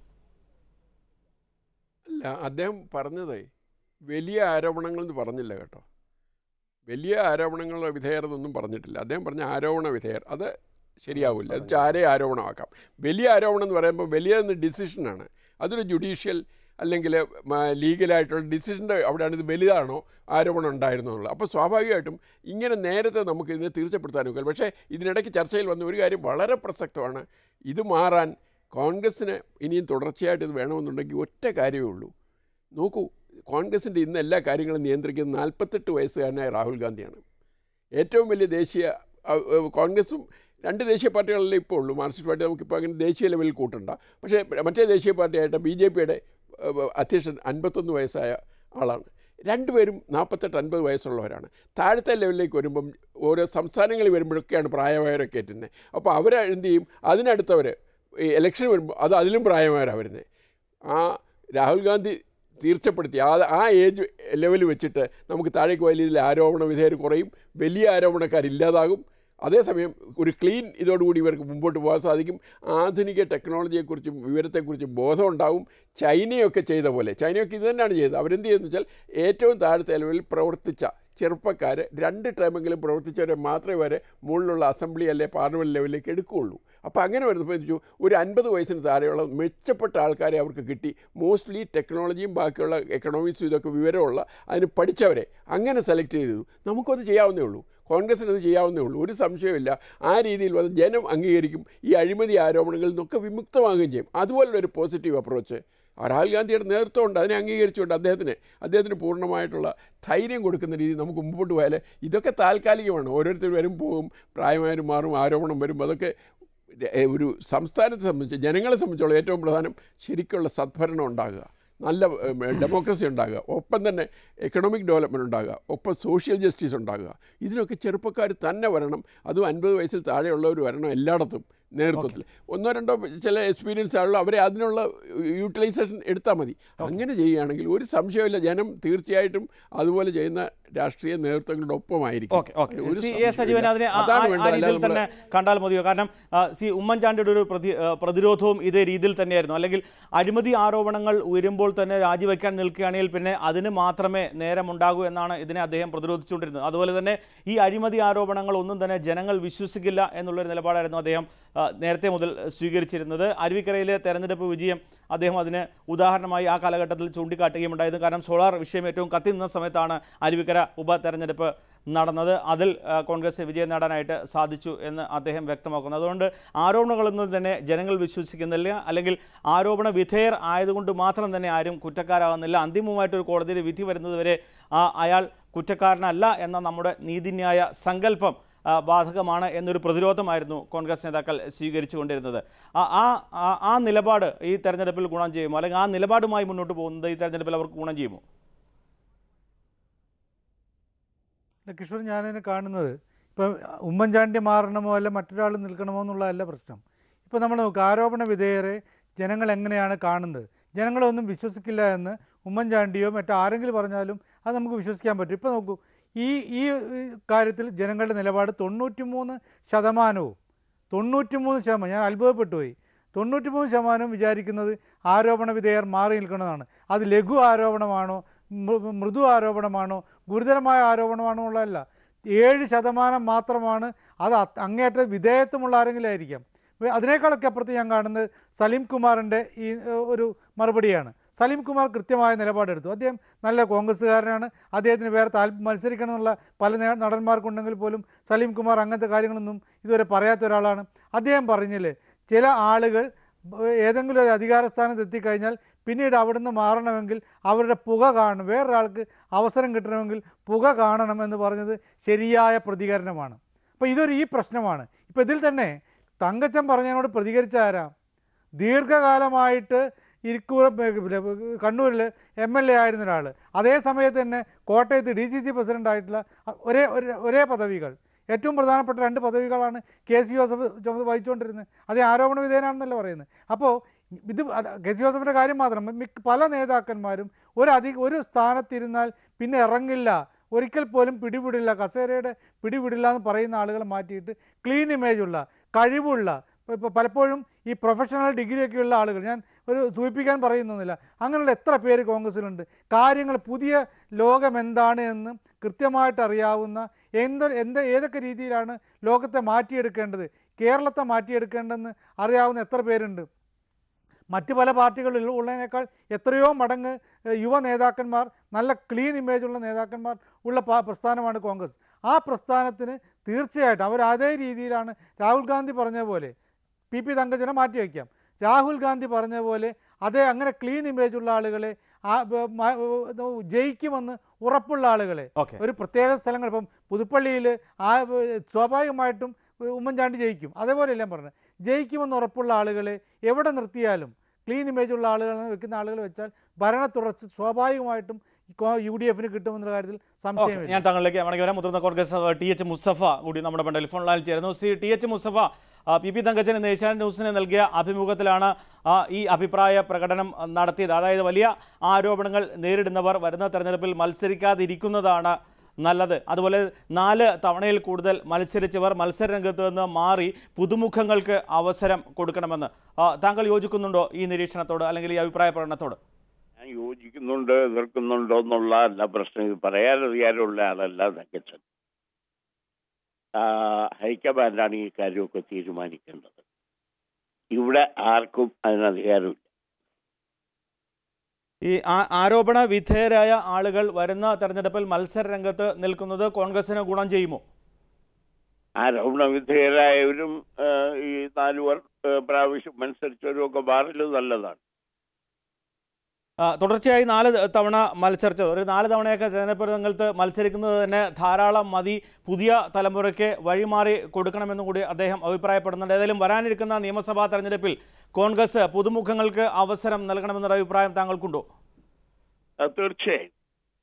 അല്ല അദ്ദേഹം പറഞ്ഞത് വലിയ ആരോപണങ്ങൾ എന്ന് പറഞ്ഞില്ല കേട്ടോ വലിയ ആരോപണങ്ങൾ വിധേയരെന്നൊന്നും പറഞ്ഞിട്ടില്ല അദ്ദേഹം പറഞ്ഞ ആരോപണ വിധേയർ അത് ശരിയാവില്ല അത് ആരെ ആരോപണമാക്കാം വലിയ ആരോപണം എന്ന് പറയുമ്പോൾ വലിയതെന്ന് ഡിസിഷനാണ് അതൊരു ജുഡീഷ്യൽ അല്ലെങ്കിൽ ലീഗലായിട്ടുള്ള ഡിസിഷൻ്റെ അവിടെയാണ് ഇത് വലുതാണോ ആരോപണം ഉണ്ടായിരുന്നു എന്നുള്ളത് അപ്പോൾ സ്വാഭാവികമായിട്ടും ഇങ്ങനെ നേരത്തെ നമുക്ക് ഇതിനെ തീർച്ചപ്പെടുത്താൻ ഒക്കില്ല പക്ഷേ ഇതിനിടയ്ക്ക് ചർച്ചയിൽ വന്ന ഒരു കാര്യം വളരെ പ്രസക്തമാണ് ഇത് മാറാൻ കോൺഗ്രസ്സിന് ഇനിയും തുടർച്ചയായിട്ട് ഇത് വേണമെന്നുണ്ടെങ്കിൽ ഒറ്റ കാര്യമേ ഉള്ളൂ നോക്കൂ കോൺഗ്രസിൻ്റെ ഇന്ന് എല്ലാ കാര്യങ്ങളും നിയന്ത്രിക്കുന്നത് നാൽപ്പത്തെട്ട് വയസ്സുകാരനായ രാഹുൽ ഗാന്ധിയാണ് ഏറ്റവും വലിയ ദേശീയ അഹ്, അഹ്, കോൺഗ്രസും രണ്ട് ദേശീയ പാർട്ടികളല്ലേ ഇപ്പോൾ ഉള്ളൂ മാർക്സിസ്റ്റ് പാർട്ടി നമുക്കിപ്പോൾ അങ്ങനെ ദേശീയ ലെവലിൽ കൂട്ടണ്ട പക്ഷേ മറ്റേ ദേശീയ പാർട്ടിയായിട്ട് ബി ജെ പിയുടെ അധ്യക്ഷൻ അൻപത്തൊന്ന് വയസ്സായ ആളാണ് രണ്ടുപേരും നാൽപ്പത്തെട്ട് അൻപത് വയസ്സുള്ളവരാണ് താഴത്തെ ലെവലിലേക്ക് വരുമ്പം ഓരോ സംസ്ഥാനങ്ങളിൽ വരുമ്പോഴൊക്കെയാണ് പ്രായമായവരൊക്കെ എത്തുന്നത് അപ്പോൾ അവർ എന്ത് ചെയ്യും അതിനടുത്തവർ ഈ ഇലക്ഷൻ വരുമ്പോൾ അത് അതിലും പ്രായമായവരാണ് വരുന്നത് ആ രാഹുൽ ഗാന്ധി തീർച്ചപ്പെടുത്തി ആ ആ ഏജ് ലെവൽ വെച്ചിട്ട് നമുക്ക് താഴേക്ക് വലിയ ഇതിൽ ആരോപണ വിധേയർ കുറയും വലിയ ആരോപണക്കാരില്ലാതാകും അതേസമയം ഒരു ക്ലീൻ ഇതോടുകൂടി ഇവർക്ക് മുമ്പോട്ട് പോകാൻ സാധിക്കും ആധുനിക ടെക്നോളജിയെക്കുറിച്ചും വിവരത്തെക്കുറിച്ചും ബോധം ഉണ്ടാവും ചൈനയൊക്കെ ചെയ്ത പോലെ ചൈനയൊക്കെ ഇത് തന്നെയാണ് ചെയ്തത് അവരെന്ത് ചെയ്തെന്ന് വെച്ചാൽ ഏറ്റവും താഴത്തെ ലെവലിൽ പ്രവർത്തിച്ച ചെറുപ്പക്കാർ രണ്ട് ടേമെങ്കിലും പ്രവർത്തിച്ചവരെ മാത്രമേ വരെ മുകളിലുള്ള അസംബ്ലി അല്ലെ പാർലമെൻറ്റ് ലെവലിലേക്ക് എടുക്കുകയുള്ളൂ അപ്പോൾ അങ്ങനെ വരുന്നപ്പോൾ വെച്ചു ഒരു അൻപത് വയസ്സിന് താഴെയുള്ള മെച്ചപ്പെട്ട ആൾക്കാരെ അവർക്ക് കിട്ടി മോസ്റ്റ്ലി ടെക്നോളജിയും ബാക്കിയുള്ള എക്കണോമിക്സും ഇതൊക്കെ വിവരമുള്ള അതിന് പഠിച്ചവരെ അങ്ങനെ സെലക്ട് ചെയ്തു നമുക്കത് ചെയ്യാവുന്നേ ഉള്ളൂ കോൺഗ്രസിന് അത് ചെയ്യാവുന്നേ ഉള്ളൂ ഒരു സംശയമില്ല ആ രീതിയിൽ വന്ന് ജനം അംഗീകരിക്കും ഈ അഴിമതി ആരോപണങ്ങളിൽ നിന്നൊക്കെ വിമുക്തമാകുകയും ചെയ്യും അതുപോലുള്ളൊരു പോസിറ്റീവ് അപ്രോച്ച് രാഹുൽ ഗാന്ധിയുടെ നേതൃത്വമുണ്ട് അതിനെ അംഗീകരിച്ചുകൊണ്ട് അദ്ദേഹത്തിന് അദ്ദേഹത്തിന് പൂർണ്ണമായിട്ടുള്ള ധൈര്യം കൊടുക്കുന്ന രീതി നമുക്ക് മുമ്പോട്ട് പോയാൽ ഇതൊക്കെ താൽക്കാലികമാണ് ഓരോരുത്തർ വരും പോകും പ്രായമായവരും മാറും ആരോപണം വരും അതൊക്കെ ഏ, ഒരു സംസ്ഥാനത്തെ സംബന്ധിച്ച് ജനങ്ങളെ സംബന്ധിച്ചോളം ഏറ്റവും പ്രധാനം ശരിക്കുള്ള സദ്ഭരണം ഉണ്ടാകുക നല്ല ഡെമോക്രസി ഉണ്ടാകുക ഒപ്പം തന്നെ എക്കണോമിക് ഡെവലപ്മെൻറ്റ് ഉണ്ടാകുക ഒപ്പം സോഷ്യൽ ജസ്റ്റിസ് ഉണ്ടാകുക ഇതിനൊക്കെ ചെറുപ്പക്കാർ തന്നെ വരണം അതും അൻപത് വയസ്സിൽ താഴെയുള്ളവർ വരണം എല്ലായിടത്തും നേതൃത്വത്തിൽ ഒന്നോ രണ്ടോ ചില എക്സ്പീരിയൻസ് ആണല്ലോ അവരെ അതിനുള്ള യൂട്ടിലൈസേഷൻ എടുത്താൽ മതി അങ്ങനെ ചെയ്യുകയാണെങ്കിൽ ഒരു സംശയമില്ല ജനം തീർച്ചയായിട്ടും അതുപോലെ ചെയ്യുന്ന രാഷ്ട്രീയ നേതൃത്വങ്ങളുടെ ഒപ്പമായിരിക്കും ഓക്കെ ഓക്കെ ഒരു സി എ സജീവൻ അതിനെ ആ- അതാണ് ആ- ആ വേണ്ടത്. രീതിയിൽ അല്ലാതെ തന്നെ കണ്ടാൽ മതിയോ കാരണം ആ, സി ഉമ്മൻചാണ്ടിയുടെ ഒരു പ്രതി ആ, പ്രതിരോധവും ഇതേ രീതിയിൽ തന്നെയായിരുന്നു അല്ലെങ്കിൽ അഴിമതി ആരോപണങ്ങൾ ഉയരുമ്പോൾ തന്നെ രാജിവെക്കാൻ നിൽക്കുകയാണെങ്കിൽ പിന്നെ അതിന് മാത്രമേ നേരമുണ്ടാകൂ എന്നാണ് ഇതിനെ അദ്ദേഹം പ്രതിരോധിച്ചുകൊണ്ടിരുന്നത് അതുപോലെ തന്നെ ഈ അഴിമതി ആരോപണങ്ങൾ ഒന്നും തന്നെ ജനങ്ങൾ വിശ്വസിക്കില്ല എന്നുള്ളൊരു നിലപാടായിരുന്നു അദ്ദേഹം ആ, നേരത്തെ മുതൽ സ്വീകരിച്ചിരുന്നത് അരുവിക്കരയിലെ തെരഞ്ഞെടുപ്പ് വിജയം അദ്ദേഹം അതിന് ഉദാഹരണമായി ആ കാലഘട്ടത്തിൽ ചൂണ്ടിക്കാട്ടുകയും ഉണ്ടായിരുന്നു കാരണം സോളാർ വിഷയം ഏറ്റവും കത്തി നിന്ന സമയത്താണ് അരുവിക്കര ഉപതെരഞ്ഞെടുപ്പ് നടന്നത് അതിൽ ആ, കോൺഗ്രസ് വിജയം നേടാനായിട്ട് സാധിച്ചു എന്ന് അദ്ദേഹം വ്യക്തമാക്കുന്നു അതുകൊണ്ട് ആരോപണങ്ങളൊന്നും തന്നെ ജനങ്ങൾ വിശ്വസിക്കുന്നില്ല അല്ലെങ്കിൽ ആരോപണ വിധേയർ ആയതുകൊണ്ട് മാത്രം തന്നെ ആരും കുറ്റക്കാരാകുന്നില്ല അന്തിമമായിട്ടൊരു കോടതിയിൽ വിധി വരുന്നതുവരെ ആ അയാൾ കുറ്റക്കാരനല്ല എന്ന നമ്മുടെ നീതിന്യായ സങ്കല്പം ആ, ബാധകമാണ് എന്നൊരു പ്രതിരോധമായിരുന്നു കോൺഗ്രസ് നേതാക്കൾ സ്വീകരിച്ചുകൊണ്ടിരുന്നത് ആ ആ- ആ- ആ നിലപാട് ഈ തെരഞ്ഞെടുപ്പിൽ ഗുണം ചെയ്യുമോ അല്ലെങ്കിൽ ആ നിലപാടുമായി മുന്നോട്ട് പോകുന്നത് ഈ തെരഞ്ഞെടുപ്പിൽ അവർക്ക് ഗുണം ചെയ്യുമോ അല്ല, കിഷോർ ഞാനതിനെ കാണുന്നത് ഇപ്പം ഉമ്മൻചാണ്ടി മാറണമോ അല്ല മറ്റൊരാൾ നിൽക്കണമോ എന്നുള്ളതല്ല പ്രശ്നം ഇപ്പോൾ നമ്മൾ നോക്കുക ആരോപണ വിധേയരെ ജനങ്ങൾ എങ്ങനെയാണ് കാണുന്നത് ജനങ്ങളൊന്നും വിശ്വസിക്കില്ല എന്ന് ഉമ്മൻചാണ്ടിയോ മറ്റാരെങ്കിലും പറഞ്ഞാലും അത് നമുക്ക് വിശ്വസിക്കാൻ പറ്റും ഇപ്പോൾ നോക്കൂ ഈ ഈ ഈ കാര്യത്തിൽ ജനങ്ങളുടെ നിലപാട് തൊണ്ണൂറ്റി മൂന്ന് ശതമാനവും തൊണ്ണൂറ്റി മൂന്ന് ശതമാനം ഞാൻ അത്ഭുതപ്പെട്ടു പോയി തൊണ്ണൂറ്റി മൂന്ന് ശതമാനം വിചാരിക്കുന്നത് ആരോപണ വിധേയർ മാറി നിൽക്കണമെന്നാണ് അത് ലഘു ആരോപണമാണോ മൃ- മൃദു ആരോപണമാണോ ഗുരുതരമായ ആരോപണമാണോ ഉള്ളതല്ല ഏഴ് ശതമാനം മാത്രമാണ് അത് അത് അങ്ങേയറ്റ വിധേയത്വമുള്ള ആരെങ്കിലും ആയിരിക്കാം വേ- അതിനേക്കാളൊക്കെ അപ്പുറത്ത് ഞാൻ കാണുന്നത് സലീം കുമാറിൻ്റെ ഈ ഏഹ്, ഒരു മറുപടിയാണ് സലീം കുമാർ കൃത്യമായ നിലപാടെടുത്തു അദ്ദേഹം നല്ല കോൺഗ്രസ്സുകാരനാണ് അദ്ദേഹത്തിന് വേറെ താല്പ മത്സരിക്കണം എന്നുള്ള പല നേ- നടന്മാർക്കുണ്ടെങ്കിൽ പോലും സലീം കുമാർ അങ്ങനത്തെ കാര്യങ്ങളൊന്നും ഇതുവരെ പറയാത്ത ഒരാളാണ് അദ്ദേഹം പറഞ്ഞില്ലേ ചില ആളുകൾ ഏഹ്, ഏതെങ്കിലും ഒരു അധികാര സ്ഥാനത്ത് എത്തിക്കഴിഞ്ഞാൽ പിന്നീട് അവിടുന്ന് മാറണമെങ്കിൽ അവരുടെ പുക കാണണം വേറൊരാൾക്ക് അവസരം കിട്ടണമെങ്കിൽ പുക കാണണമെന്ന് പറഞ്ഞത് ശരിയായ പ്രതികരണമാണ് അപ്പോൾ ഇതൊരു ഈ പ്രശ്നമാണ് ഇപ്പോൾ ഇതിൽ തന്നെ തങ്കച്ചൻ പറഞ്ഞതിനോട് പ്രതികരിച്ച ആരാ ദീർഘകാലമായിട്ട് ഇരിക്കൂർ കണ്ണൂരിൽ എം എൽ എ ആയിരുന്ന ഒരാൾ അതേ സമയത്ത് തന്നെ കോട്ടയത്ത് ഡി സി സി പ്രസിഡൻ്റ് ആയിട്ടുള്ള ഒരേ ഒരു- ഒരേ പദവികൾ ഏറ്റവും പ്രധാനപ്പെട്ട രണ്ട് പദവികളാണ് കെ സി ജോസഫ് ചുമത് വഹിച്ചുകൊണ്ടിരുന്നത് അതേ ആരോപണ വിധേയനാണെന്നല്ല പറയുന്നത് അപ്പോൾ ഇത് അത് കെ സി ജോസഫിൻ്റെ കാര്യം മാത്രം മിക്ക പല നേതാക്കന്മാരും ഒരു അധിക ഒരു സ്ഥാനത്തിരുന്നാൽ പിന്നെ ഇറങ്ങില്ല ഒരിക്കൽ പോലും പിടിപിടില്ല കസേരയുടെ പിടിപിടില്ല എന്ന് പറയുന്ന ആളുകളെ മാറ്റിയിട്ട് ക്ലീൻ ഇമേജുള്ള കഴിവുള്ള ഇപ്പോൾ ഇപ്പോൾ പലപ്പോഴും ഈ പ്രൊഫഷണൽ ഡിഗ്രിയൊക്കെയുള്ള ആളുകൾ ഞാൻ ഒരു സൂചിപ്പിക്കാൻ പറയുന്നില്ല അങ്ങനെയുള്ള എത്ര പേര് കോൺഗ്രസ്സിലുണ്ട് കാര്യങ്ങൾ പുതിയ ലോകം എന്താണ് എന്ന് കൃത്യമായിട്ട് അറിയാവുന്ന എന്ത് എന്ത് ഏതൊക്കെ രീതിയിലാണ് ലോകത്തെ മാറ്റിയെടുക്കേണ്ടത് കേരളത്തെ മാറ്റിയെടുക്കേണ്ടതെന്ന് അറിയാവുന്ന എത്ര പേരുണ്ട് മറ്റ് പല പാർട്ടികളിൽ ഉള്ളതിനേക്കാൾ എത്രയോ മടങ്ങ് ഏഹ്, യുവ നേതാക്കന്മാർ നല്ല ക്ലീൻ ഇമേജുള്ള നേതാക്കന്മാർ ഉള്ള പാ- പ്രസ്ഥാനമാണ് കോൺഗ്രസ് ആ പ്രസ്ഥാനത്തിന് തീർച്ചയായിട്ടും അവർ അതേ രീതിയിലാണ് രാഹുൽ ഗാന്ധി പറഞ്ഞ പോലെ പി പി തങ്കച്ചനെ മാറ്റി വയ്ക്കാം രാഹുൽ ഗാന്ധി പറഞ്ഞ പോലെ അതേ അങ്ങനെ ക്ലീൻ ഇമേജുള്ള ആളുകളെ ആ ബ- മ- ഇത് ജയിക്കുമെന്ന് ഉറപ്പുള്ള ആളുകളെ ഓക്കെ ഒരു പ്രത്യേക സ്ഥലങ്ങൾ ഇപ്പം പുതുപ്പള്ളിയിൽ ആ ഏഹ്, സ്വാഭാവികമായിട്ടും ഉമ്മൻചാണ്ടി ജയിക്കും അതേപോലെയല്ല ഞാൻ പറഞ്ഞത് ജയിക്കുമെന്ന് ഉറപ്പുള്ള ആളുകളെ എവിടെ നിർത്തിയാലും ക്ലീൻ ഇമേജുള്ള ആളുകൾ വെക്കുന്ന ആളുകൾ വെച്ചാൽ ഭരണ തുടർച്ച സ്വാഭാവികമായിട്ടും യു ഡി എഫിന് കിട്ടുമെന്നുള്ള കാര്യത്തിൽ ഓക്കെ സംശയമില്ല ഞാൻ താങ്കളിലേക്ക് വേണമെങ്കിൽ വരാം മുതിർന്ന കോൺഗ്രസ് നേതാവ് ടി എച്ച് മുസ്തഫ കൂടി നമ്മുടെ ടെലിഫോൺ ലൈനിൽ ചേരുന്നു ശ്രീ ടി എച്ച് മുസ്തഫ ആ, പി പി തങ്കച്ചൻ ഇന്ന് ഏഷ്യാനെറ്റ് ന്യൂസിന് നൽകിയ അഭിമുഖത്തിലാണ് ആ, ഈ അഭിപ്രായ പ്രകടനം നടത്തിയത് അതായത് വലിയ ആരോപണങ്ങൾ നേരിടുന്നവർ വരുന്ന തെരഞ്ഞെടുപ്പിൽ മത്സരിക്കാതിരിക്കുന്നതാണ് നല്ലത് അതുപോലെ നാല് തവണയിൽ കൂടുതൽ മത്സരിച്ചവർ മത്സരരംഗത്ത് നിന്ന് മാറി പുതുമുഖങ്ങൾക്ക് അവസരം കൊടുക്കണമെന്ന് ആ, താങ്കൾ യോജിക്കുന്നുണ്ടോ ഈ നിരീക്ഷണത്തോട് അല്ലെങ്കിൽ ഈ അഭിപ്രായ പ്രകടനത്തോട് ഞാൻ യോജിക്കുന്നുണ്ട് എതിർക്കുന്നുണ്ടോ എന്നുള്ള അല്ല പ്രശ്നം ഇത് പറയാനറിയാനുള്ള ആളല്ല തങ്കച്ചൻ ആ, ഹൈക്കമാൻഡാണ് ഈ കാര്യമൊക്കെ തീരുമാനിക്കേണ്ടത് ഇവിടെ ആർക്കും അതിന് അധികാരമില്ല ഈ ആ- ആരോപണ വിധേയരായ ആളുകൾ വരുന്ന തെരഞ്ഞെടുപ്പിൽ മത്സര രംഗത്ത് നിൽക്കുന്നത് കോൺഗ്രസിന് ഗുണം ചെയ്യുമോ ആരോപണ വിധേയരായവരും ആ, ഈ നാലു വർ ആ, പ്രാവശ്യം മത്സരിച്ചവരും ഒക്കെ മാറല് നല്ലതാണ് ആ, തുടർച്ചയായി നാല് തവണ മത്സരിച്ചത് ഒരു നാല് തവണയൊക്കെ തെരഞ്ഞെടുപ്പ് രംഗത്ത് മത്സരിക്കുന്നത് തന്നെ ധാരാളം മതി പുതിയ തലമുറയ്ക്ക് വഴിമാറി കൊടുക്കണമെന്നും കൂടി അദ്ദേഹം അഭിപ്രായപ്പെടുന്നുണ്ട് ഏതായാലും വരാനിരിക്കുന്ന നിയമസഭാ തെരഞ്ഞെടുപ്പിൽ കോൺഗ്രസ് പുതുമുഖങ്ങൾക്ക് അവസരം നൽകണമെന്നൊരു അഭിപ്രായം താങ്കൾക്കുണ്ടോ അത് തീർച്ചയായും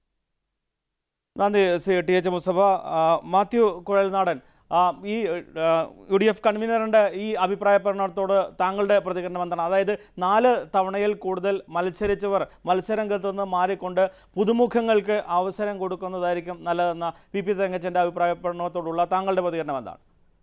നന്ദി സി ടി എച്ച് മുസ്തഫ ആ, മാത്യു കുഴൽനാടൻ ആ, ഈ യു ഡി എഫ് കൺവീനറിൻ്റെ ഈ അഭിപ്രായ പ്രകടനത്തോട് താങ്കളുടെ പ്രതികരണം എന്താണ് അതായത് നാല് തവണയിൽ കൂടുതൽ മത്സരിച്ചവർ മത്സരരംഗത്ത് നിന്ന് മാറിക്കൊണ്ട് പുതുമുഖങ്ങൾക്ക് അവസരം കൊടുക്കുന്നതായിരിക്കും നല്ലതെന്ന പി പി തങ്കച്ചൻ്റെ അഭിപ്രായ പ്രകടനത്തോടുള്ള താങ്കളുടെ പ്രതികരണം എന്താണ്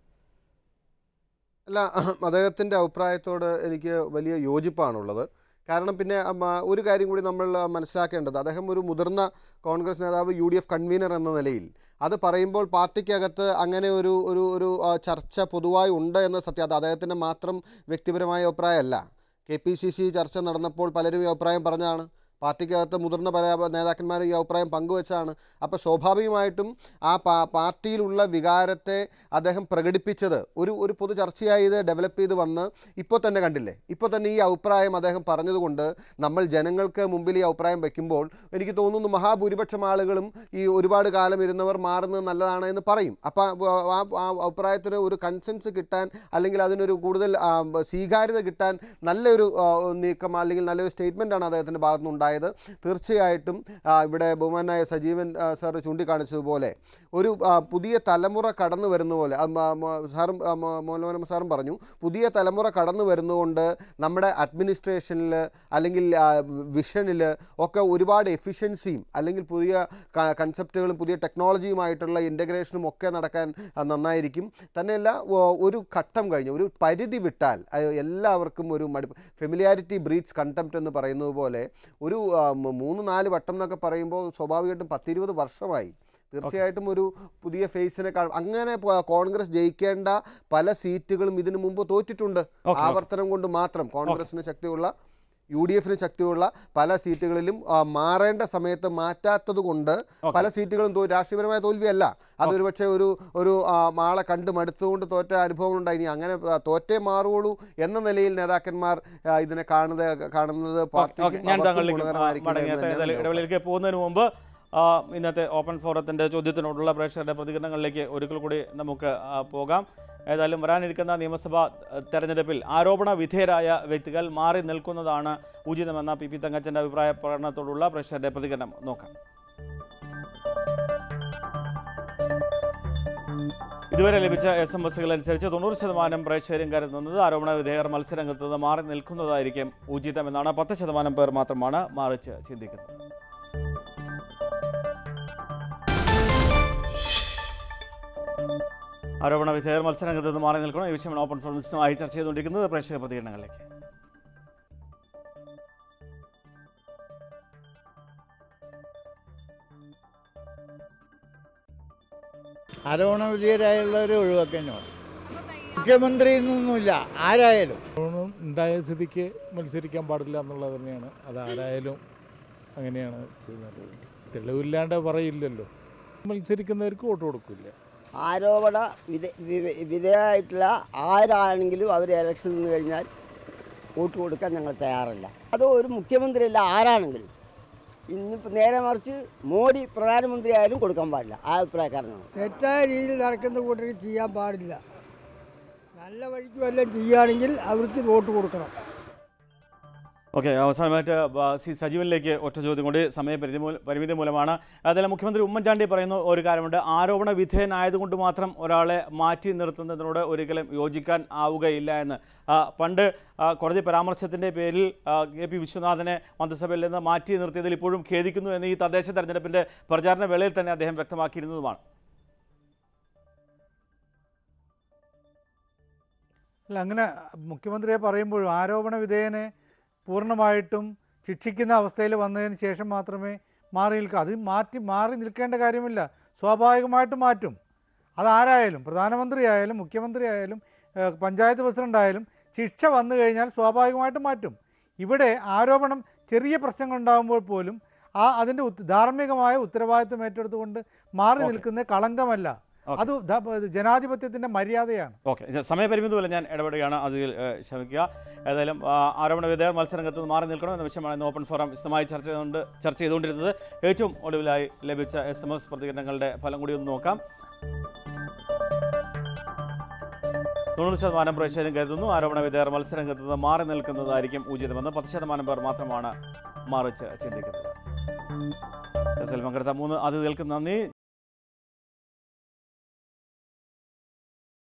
അല്ല അദ്ദേഹത്തിൻ്റെ അഭിപ്രായത്തോട് എനിക്ക് വലിയ യോജിപ്പാണുള്ളത് കാരണം പിന്നെ അം, ആ, ഒരു കാര്യം കൂടി നമ്മൾ ആ, മനസ്സിലാക്കേണ്ടത് അദ്ദേഹം ഒരു മുതിർന്ന കോൺഗ്രസ് നേതാവ് യു ഡി എഫ് കൺവീനർ എന്ന നിലയിൽ അത് പറയുമ്പോൾ പാർട്ടിക്കകത്ത് അങ്ങനെ ഒരു ഒരു ഒരു ആ, ചർച്ച പൊതുവായി ഉണ്ട് എന്ന സത്യം അത് അദ്ദേഹത്തിൻ്റെ മാത്രം വ്യക്തിപരമായ അഭിപ്രായമല്ല കെ പി സി സി ചർച്ച നടന്നപ്പോൾ പലരും ഈ അഭിപ്രായം പറഞ്ഞതാണ് പാർട്ടിക്കകത്ത് മുതിർന്ന പല നേതാക്കന്മാർ ഈ അഭിപ്രായം പങ്കുവച്ചാണ് അപ്പോൾ സ്വാഭാവികമായിട്ടും ആ പാ പാർട്ടിയിലുള്ള വികാരത്തെ അദ്ദേഹം പ്രകടിപ്പിച്ചത് ഒരു ഒരു പൊതു ചർച്ചയായി ഇത് ഡെവലപ്പ് ചെയ്ത് വന്ന് ഇപ്പോൾ തന്നെ കണ്ടില്ലേ ഇപ്പോൾ തന്നെ ഈ അഭിപ്രായം അദ്ദേഹം പറഞ്ഞതുകൊണ്ട് നമ്മൾ ജനങ്ങൾക്ക് മുമ്പിൽ ഈ അഭിപ്രായം വയ്ക്കുമ്പോൾ എനിക്ക് തോന്നുന്നു മഹാഭൂരിപക്ഷം ആളുകളും ഈ ഒരുപാട് കാലം ഇരുന്നവർ മാറുന്നത് നല്ലതാണ് എന്ന് പറയും അപ്പോൾ ആ ആ അഭിപ്രായത്തിന് ഒരു കൺസെൻസ് കിട്ടാൻ അല്ലെങ്കിൽ അതിനൊരു കൂടുതൽ ആ, സ്വീകാര്യത കിട്ടാൻ നല്ലൊരു ആ, നീക്കം അല്ലെങ്കിൽ നല്ലൊരു സ്റ്റേറ്റ്മെൻറ്റാണ് അദ്ദേഹത്തിൻ്റെ ഭാഗത്തുനിന്ന് ഉണ്ടായത് തീർച്ചയായിട്ടും ആ, ഇവിടെ ബഹുമാനായ സജീവൻ ആ, സാർ ചൂണ്ടിക്കാണിച്ചതുപോലെ ഒരു ആ, പുതിയ തലമുറ കടന്നു വരുന്ന പോലെ ആ, മ- മ- സാറും ആ, മ- മോഹൻലാൽ സാറും പറഞ്ഞു പുതിയ തലമുറ കടന്നു വരുന്നതുകൊണ്ട് നമ്മുടെ അഡ്മിനിസ്ട്രേഷനിൽ അല്ലെങ്കിൽ വിഷനിൽ ഒക്കെ ഒരുപാട് എഫിഷ്യൻസിയും അല്ലെങ്കിൽ പുതിയ കൺസെപ്റ്റുകളും പുതിയ ടെക്നോളജിയുമായിട്ടുള്ള ഇൻ്റഗ്രേഷനും ഒക്കെ നടക്കാൻ ആ, നന്നായിരിക്കും തന്നെയല്ല ഓ- ഒരു ഘട്ടം കഴിഞ്ഞ് ഒരു പരിധി വിട്ടാൽ അത് എല്ലാവർക്കും ഒരു മടുപ്പ് ഫെമിലിയാരിറ്റി ബ്രീഡ്സ് കണ്ടംപ്റ്റ് എന്ന് പറയുന്നത് പോലെ ഒരു ആ, മ- മൂന്ന് നാല് വട്ടം എന്നൊക്കെ പറയുമ്പോൾ സ്വാഭാവികമായിട്ടും പത്തിരുപത് വർഷമായി തീർച്ചയായിട്ടും ഒരു പുതിയ ഫേസിനെ കാ- അങ്ങനെ പ- കോൺഗ്രസ് ജയിക്കേണ്ട പല സീറ്റുകളും ഇതിനു മുമ്പ് തോറ്റിട്ടുണ്ട് ഓക്കേ. ആവർത്തനം കൊണ്ട് മാത്രം കോൺഗ്രസിന് ശക്തിയുള്ള യു ഡി എഫിന് ശക്തിയുള്ള പല സീറ്റുകളിലും ആ, മാറേണ്ട സമയത്ത് മാറ്റാത്തത് കൊണ്ട് പല സീറ്റുകളും തോ- രാഷ്ട്രീയപരമായ തോൽവിയല്ല അതൊരു പക്ഷേ ഒരു ഒരു ആ, ആളെ കണ്ട് മടുത്തുകൊണ്ട് തോറ്റ അനുഭവങ്ങളുണ്ടായി ഇനി അങ്ങനെ ആ, തോറ്റേ മാറുകയുള്ളൂ എന്ന നിലയിൽ നേതാക്കന്മാർ ആ, ഇതിനെ കാണുന്നത് കാണുന്നത് ഓക്കെ പാർട്ടിക്കും ഞാൻ അവർക്കും താങ്കളിലേക്ക് ഗുണകരമായിരിക്കും എന്ന് മടങ്ങിയെത്താം തന്നെയാണ് ഏതായാലും എൻ്റെ ഇടവേളയിലേക്ക് പോകുന്നതിന് മുമ്പ് ആ, ഇന്നത്തെ ഓപ്പൺ ഫോറത്തിൻ്റെ ചോദ്യത്തിനോടുള്ള പ്രേക്ഷകരുടെ പ്രതികരണങ്ങളിലേക്ക് ഒരിക്കൽ കൂടി നമുക്ക് ആ, പോകാം ഏതായാലും വരാനിരിക്കുന്ന നിയമസഭാ ആ, തെരഞ്ഞെടുപ്പിൽ ആരോപണ വിധേയരായ വ്യക്തികൾ മാറി നിൽക്കുന്നതാണ് ഉചിതമെന്ന പി പി തങ്കച്ചൻ്റെ അഭിപ്രായ പ്രകടനത്തോടുള്ള പ്രേക്ഷകരുടെ പ്രതികരണം നോക്കാം ഇതുവരെ ലഭിച്ച എസ് എം എസുകൾ അനുസരിച്ച് തൊണ്ണൂറ് ശതമാനം പ്രേക്ഷകരും കരുതുന്നത് ആരോപണ വിധേയർ മത്സരരംഗത്ത് നിന്ന് മാറി നിൽക്കുന്നതായിരിക്കും ഉചിതമെന്നാണ് പത്ത് ശതമാനം പേർ മാത്രമാണ് മാറിച്ച് ചിന്തിക്കുന്നത് ആരോപണ വിധേയർ മത്സരരംഗത്ത് നിന്ന് മാറി നിൽക്കണം ഈ വിഷയമാണ് ഓപ്പൺ ഫോറംസുമായി ചർച്ച ചെയ്തുകൊണ്ടിരിക്കുന്നത് പ്രേക്ഷക പ്രതികരണങ്ങളിലേക്ക് ആരോപണ വിധേയരായുള്ളവരെ ഒഴിവാക്കാനാണ് മുഖ്യമന്ത്രി എന്നൊന്നുമില്ല ആരായാലും ആരോപണം ഉണ്ടായ സ്ഥിതിക്ക് മത്സരിക്കാൻ പാടില്ല എന്നുള്ളത് തന്നെയാണ് അത് ആരായാലും അങ്ങനെയാണ് ചെയ്യുന്നത് തെളിവില്ലാണ്ട് പറയില്ലല്ലോ മത്സരിക്കുന്നവർക്ക് വോട്ട് കൊടുക്കില്ല ആരോപണ വിധേ വിധേ- വിധേയമായിട്ടുള്ള ആരാണെങ്കിലും അവർ ഇലക്ഷൻ നിന്ന് കഴിഞ്ഞാൽ വോട്ട് കൊടുക്കാൻ ഞങ്ങൾ തയ്യാറല്ല അത് ഒരു മുഖ്യമന്ത്രിയല്ല ആരാണെങ്കിലും ഇന്നിപ്പോൾ നേരെ മറിച്ച് മോഡി പ്രധാനമന്ത്രി ആയാലും കൊടുക്കാൻ പാടില്ല ആ അഭിപ്രായക്കാരനാണ് തെറ്റായ രീതിയിൽ നടക്കുന്ന കൂട്ടർക്ക് ചെയ്യാൻ പാടില്ല നല്ല വഴിക്ക് വല്ലതും ചെയ്യുകയാണെങ്കിൽ അവർക്ക് വോട്ട് കൊടുക്കണം ഓക്കെ അവസാനമായിട്ട് ബ- സി സജീവനിലേക്ക് ഒറ്റ ചോദ്യം കൂടി സമയപരിധി മൂല പരിമിതി മൂലമാണ് അതിൽ മുഖ്യമന്ത്രി ഉമ്മൻചാണ്ടി പറയുന്ന ഒരു കാര്യമുണ്ട് ആരോപണ വിധേയനായതുകൊണ്ട് മാത്രം ഒരാളെ മാറ്റി നിർത്തുന്നതിനോട് ഒരിക്കലും യോജിക്കാൻ ആവുകയില്ല എന്ന് ആ, പണ്ട് ആ, കോടതി പരാമർശത്തിൻ്റെ പേരിൽ ആ, കെ പി വിശ്വനാഥനെ മന്ത്രിസഭയിൽ നിന്ന് മാറ്റി നിർത്തിയതിൽ ഇപ്പോഴും ഖേദിക്കുന്നു എന്ന് ഈ തദ്ദേശ തെരഞ്ഞെടുപ്പിൻ്റെ പ്രചാരണ വേളയിൽ തന്നെ അദ്ദേഹം വ്യക്തമാക്കിയിരുന്നതുമാണ് അല്ല അങ്ങനെ മുഖ്യമന്ത്രിയെ പറയുമ്പോഴും ആരോപണ വിധേയനെ പൂർണ്ണമായിട്ടും ശിക്ഷിക്കുന്ന അവസ്ഥയിൽ വന്നതിന് ശേഷം മാത്രമേ മാറി നിൽക്കൂ അത് മാറ്റി മാറി നിൽക്കേണ്ട കാര്യമില്ല സ്വാഭാവികമായിട്ട് മാറ്റും അതാരായാലും പ്രധാനമന്ത്രി ആയാലും മുഖ്യമന്ത്രി ആയാലും ഏഹ്, പഞ്ചായത്ത് പ്രസിഡന്റ് ആയാലും ശിക്ഷ വന്നു കഴിഞ്ഞാൽ സ്വാഭാവികമായിട്ടും മാറ്റും ഇവിടെ ആരോപണം ചെറിയ പ്രശ്നങ്ങൾ ഉണ്ടാകുമ്പോൾ പോലും ആ അതിൻ്റെ ഉത്ത- ധാർമ്മികമായ ഉത്തരവാദിത്വം ഏറ്റെടുത്തുകൊണ്ട് മാറി ഓക്കേ. നിൽക്കുന്ന കളങ്കമല്ല ഓക്കേ. അത് ധ- ജനാധിപത്യത്തിൻ്റെ മര്യാദയാണ് ഓക്കെ സമയപരിമിതി പോലെ ഞാൻ ഇടപെടുകയാണ് അതിൽ ഏഹ്, ക്ഷമിക്കുക ഏതായാലും ആ, ആരോപണ വിധേയർ മത്സരരംഗത്ത് നിന്ന് മാറി നിൽക്കണം എന്ന വിഷയമാണ് ഇന്ന് ഓപ്പൺ ഫോറം വിശദമായി ചർച്ച ചെയ്തുകൊണ്ട് ചർച്ച ചെയ്തുകൊണ്ടിരുന്നത് ഏറ്റവും ഒടുവിലായി ലഭിച്ച എസ് എം എസ് പ്രതികരണങ്ങളുടെ ഫലം കൂടി ഒന്ന് നോക്കാം തൊണ്ണൂറ് ശതമാനം പ്രേക്ഷകരും കരുതുന്നു ആരോപണ വിധേയർ മത്സരരംഗത്ത് നിന്ന് മാറി നിൽക്കുന്നതായിരിക്കും ഉചിതമെന്ന് പത്ത് ശതമാനം പേർ മാത്രമാണ് മറിച്ച് ചിന്തിക്കുന്നത് ചർച്ചയിൽ പങ്കെടുത്ത മൂന്ന് അതിഥികൾക്ക് നന്ദി